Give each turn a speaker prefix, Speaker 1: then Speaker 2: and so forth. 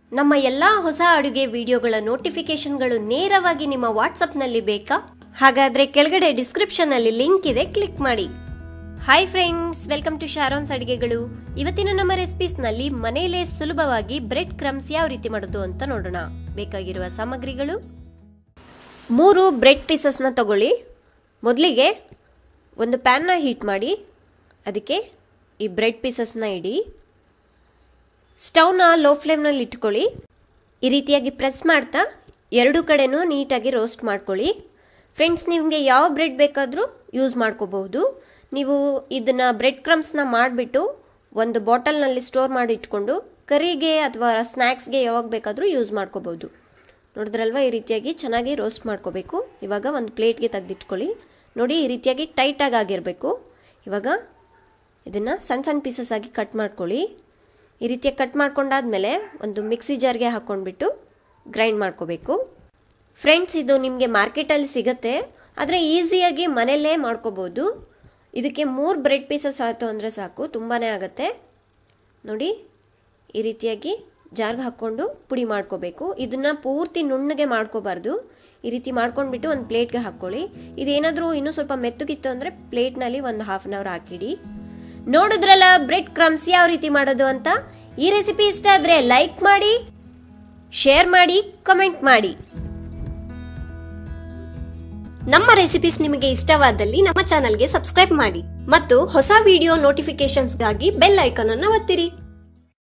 Speaker 1: ನಮ್ಮ ಎಲ್ಲಾ ಹೊಸ ಅಡುಗೆ ವಿಡಿಯೋಗಳ ನೋಟಿಫಿಕೇಶನ್ಗಳು ನೇರವಾಗಿ ನಿಮ್ಮ ವಾಟ್ಸಪ್ನಲ್ಲಿ ಬೇಕಾ ಹಾಗಾದ್ರೆ ಕೆಳಗಡೆ ಡಿಸ್ಕ್ರಿಪ್ಷನ್ ಅಲ್ಲಿ ಲಿಂಕ್ ಇದೆ ಕ್ಲಿಕ್ ಮಾಡಿ hi friends welcome to Sharon's ಅಡುಗೆಗಳು ಇವತ್ತಿನ ನಮ್ಮ ರೆಸಿಪೀಸ್ ನಲ್ಲಿ ಮನೆಯಲ್ಲೇ ಸುಲಭವಾಗಿ ಬ್ರೆಡ್ ಕ್ರಮ್ಸ್ ಯಾವ ರೀತಿ ಮಾಡೋದು ಅಂತ ನೋಡೋಣ ಬೇಕಾಗಿರುವ ಸಾಮಗ್ರಿಗಳು ಮೂರು ಬ್ರೆಡ್ ಪೀಸಸ್ನ ತಗೊಳ್ಳಿ ಮೊದಲಿಗೆ ಒಂದು ಪ್ಯಾನ್ನ ಹೀಟ್ ಮಾಡಿ ಅದಕ್ಕೆ ಈ ಬ್ರೆಡ್ ಪೀಸಸ್ನ ಇಡಿ ಸ್ಟವ್ನ ಲೋ ಫ್ಲೇಮ್ನಲ್ಲಿ ಇಟ್ಕೊಳ್ಳಿ ಈ ರೀತಿಯಾಗಿ ಪ್ರೆಸ್ ಮಾಡ್ತಾ ಎರಡು ಕಡೆನೂ ನೀಟಾಗಿ ರೋಸ್ಟ್ ಮಾಡ್ಕೊಳ್ಳಿ ಫ್ರೆಂಡ್ಸ್ ನಿಮಗೆ ಯಾವ ಬ್ರೆಡ್ ಬೇಕಾದರೂ ಯೂಸ್ ಮಾಡ್ಕೋಬಹುದು ನೀವು ಇದನ್ನು ಬ್ರೆಡ್ ಕ್ರಮ್ಸ್ನ ಮಾಡಿಬಿಟ್ಟು ಒಂದು ಬಾಟಲ್ನಲ್ಲಿ ಸ್ಟೋರ್ ಮಾಡಿ ಇಟ್ಕೊಂಡು ಕರಿಗೆ ಅಥವಾ ಸ್ನ್ಯಾಕ್ಸ್ಗೆ ಯಾವಾಗ ಬೇಕಾದರೂ ಯೂಸ್ ಮಾಡ್ಕೋಬಹುದು ನೋಡಿದ್ರಲ್ವ ಈ ರೀತಿಯಾಗಿ ಚೆನ್ನಾಗಿ ರೋಸ್ಟ್ ಮಾಡ್ಕೋಬೇಕು ಇವಾಗ ಒಂದು ಪ್ಲೇಟ್ಗೆ ತೆಗೆದಿಟ್ಕೊಳ್ಳಿ ನೋಡಿ ಈ ರೀತಿಯಾಗಿ ಟೈಟಾಗಿ ಆಗಿರಬೇಕು ಇವಾಗ ಇದನ್ನು ಸಣ್ಣ ಸಣ್ಣ ಪೀಸಸ್ ಆಗಿ ಕಟ್ ಮಾಡ್ಕೊಳ್ಳಿ ಈ ರೀತಿಯಾಗಿ ಕಟ್ ಮಾಡ್ಕೊಂಡಾದ್ಮೇಲೆ ಒಂದು ಮಿಕ್ಸಿ ಜಾರ್ಗೆ ಹಾಕ್ಕೊಂಡ್ಬಿಟ್ಟು ಗ್ರೈಂಡ್ ಮಾಡ್ಕೋಬೇಕು ಫ್ರೆಂಡ್ಸ್ ಇದು ನಿಮಗೆ ಮಾರ್ಕೆಟಲ್ಲಿ ಸಿಗುತ್ತೆ ಆದರೆ ಈಸಿಯಾಗಿ ಮನೆಯಲ್ಲೇ ಮಾಡ್ಕೋಬೋದು ಇದಕ್ಕೆ ಮೂರು ಬ್ರೆಡ್ ಪೀಸಸ್ ಆಯಿತು ಅಂದರೆ ಸಾಕು ತುಂಬಾ ಆಗುತ್ತೆ ನೋಡಿ ಈ ರೀತಿಯಾಗಿ ಜಾರ್ಗೆ ಹಾಕ್ಕೊಂಡು ಪುಡಿ ಮಾಡ್ಕೋಬೇಕು ಇದನ್ನು ಪೂರ್ತಿ ನುಣ್ಣಗೆ ಮಾಡ್ಕೋಬಾರ್ದು ಈ ರೀತಿ ಮಾಡ್ಕೊಂಡ್ಬಿಟ್ಟು ಒಂದು ಪ್ಲೇಟ್ಗೆ ಹಾಕ್ಕೊಳ್ಳಿ ಇದೇನಾದರೂ ಇನ್ನೂ ಸ್ವಲ್ಪ ಮೆತ್ತಗಿತ್ತು ಅಂದರೆ ಪ್ಲೇಟ್ನಲ್ಲಿ ಒಂದು ಹಾಫ್ ಆನ್ ಅವರ್ ಹಾಕಿಡಿ ನೋಡಿದ್ರಲ್ಲ ಬ್ರೆಡ್ ಕ್ರಮ್ಸ್ ಯಾವ ರೀತಿ ಮಾಡೋದು ಅಂತ ಈ ರೆಸಿಪಿ ಇಷ್ಟ ಆದ್ರೆ ಲೈಕ್ ಮಾಡಿ ಶೇರ್ ಮಾಡಿ ಕಮೆಂಟ್ ಮಾಡಿ ನಮ್ಮ ರೆಸಿಪೀಸ್ ನಿಮಗೆ ಇಷ್ಟವಾದಲ್ಲಿ ನಮ್ಮ ಚಾನಲ್ಗೆ ಸಬ್ಸ್ಕ್ರೈಬ್ ಮಾಡಿ ಮತ್ತು ಹೊಸ ವಿಡಿಯೋ ನೋಟಿಫಿಕೇಶನ್ಸ್ಗಾಗಿ ಬೆಲ್ ಐಕಾನ್ ಅನ್ನು ಒತ್ತಿರಿ